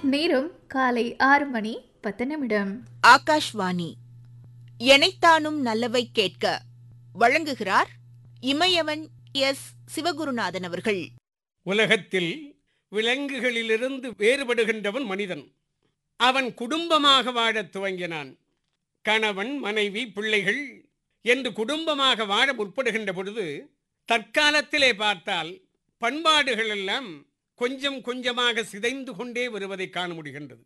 நேரம் காலை ஆறு மணி பத்து நிமிடம் ஆகாஷ்வாணி எனைத்தானும் நல்லவை கேட்க வழங்குகிறார் இமயவன் எஸ் சிவகுருநாதன் அவர்கள் உலகத்தில் விலங்குகளிலிருந்து வேறுபடுகின்றவன் மனிதன் அவன் குடும்பமாக வாழத் துவங்கினான் கணவன் மனைவி பிள்ளைகள் என்று குடும்பமாக வாழ முற்படுகின்ற பொழுது தற்காலத்திலே பார்த்தால் பண்பாடுகள் எல்லாம் கொஞ்சம் கொஞ்சமாக சிதைந்து கொண்டே வருவதை காண முடிகின்றது